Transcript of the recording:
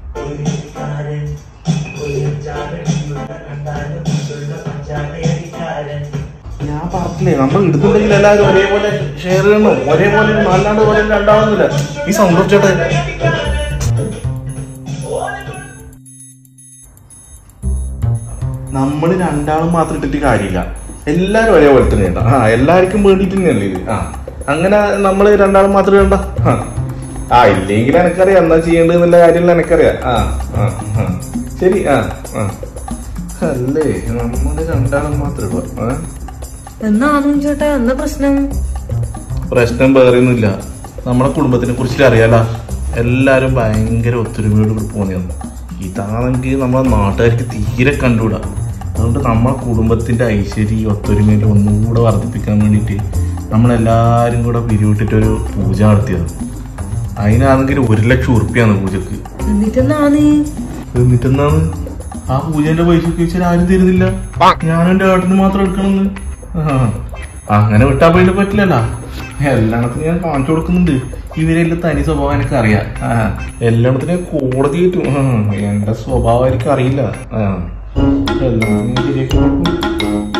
കുയിൽക്കാരൻ കുയിൽച്ചാരടിയുള്ള കണ്ടാലും മുത്തുള്ള പഞ്ചാരയടിക്കാരൻ ഞാൻ പറഞ്ഞില്ലേ നമ്മൾ ഇടുന്നുണ്ടെങ്കിൽ എല്ലാവരും ഒരേപോലെ ഷെയർ ചെയ്യണം ഒരേപോലെ ഇടണം. അല്ലാണ്ട് പോലെ രണ്ടാവുന്നില്ല ഈ സൗണ്ട് ചേട്ടാ നമ്മൾ രണ്ടാളും മാത്രം ഇട്ടിട്ട് കാര്യമില്ല എല്ലാരും ഒരേപോലെ തന്നെ ഇടണം ആ എല്ലാവർക്കും വേണ്ടിയിട്ട് തന്നെയല്ലേ ഇത് ആ അങ്ങനെ നമ്മൾ രണ്ടാളും മാത്രം ഇടണ്ട ആ. ആ ഇല്ലെങ്കിൽ എനക്കറിയാം എന്നാ ചെയ്യേണ്ടതെന്നുള്ള കാര്യമില്ല എനക്കറിയാം ആ ആ ആ ശരി ആ ആ അല്ലേ നമ്മള് രണ്ടാളും മാത്രം ഇടുക ആ എന്നാന്നും ചേട്ടാ എന്താ പ്രശ്നം പ്രശ്നം വേറെയൊന്നുമില്ല നമ്മുടെ കുടുംബത്തിനെ കുറിച്ചിട്ട് അറിയാലോ എല്ലാരും ഭയങ്കര ഒത്തൊരുമയോട് കൂടി പോന്നെയാണ് ഇതാണെങ്കിൽ നമ്മളെ നാട്ടുകാർക്ക് തീരെ കണ്ടുകൂടാ അതുകൊണ്ട് നമ്മളെ കുടുംബത്തിന്റെ ഐശ്വര്യം ഒത്തൊരുമയിൽ ഒന്നുകൂടെ വർദ്ധിപ്പിക്കാൻ വേണ്ടിയിട്ട് നമ്മളെല്ലാരും കൂടെ പിരിവിട്ടിട്ടൊരു പൂജ നടത്തിയത് അതിനാണെങ്കിൽ ഒരു ലക്ഷം ഉറുപ്പിയാണ് പൂജക്ക് എന്നിട്ടെന്നാന്ന് എന്നിട്ടെന്താണ് ആ പൂജന്റെ പൈസ ചോദിച്ചാൽ ആരും തരുന്നില്ല ഞാൻ എന്റെ ഏട്ടന് മാത്രം എടുക്കണമെന്ന് ആ, അങ്ങനെ വിട്ടാ പോയിട്ട് പറ്റില്ലല്ലോ എല്ലായിടത്തും ഞാൻ കാണിച്ചു കൊടുക്കുന്നുണ്ട് ഇവരെല്ലാം തനി സ്വഭാവം എനിക്ക് അറിയാം ആ എല്ലായിടത്തും ഞാൻ കോടതി കിട്ടും ആ, എന്റെ സ്വഭാവം എനിക്ക് അറിയില്ല ആ എല്ലാം ഞാൻ ശരിയാക്കി കൊടുക്കും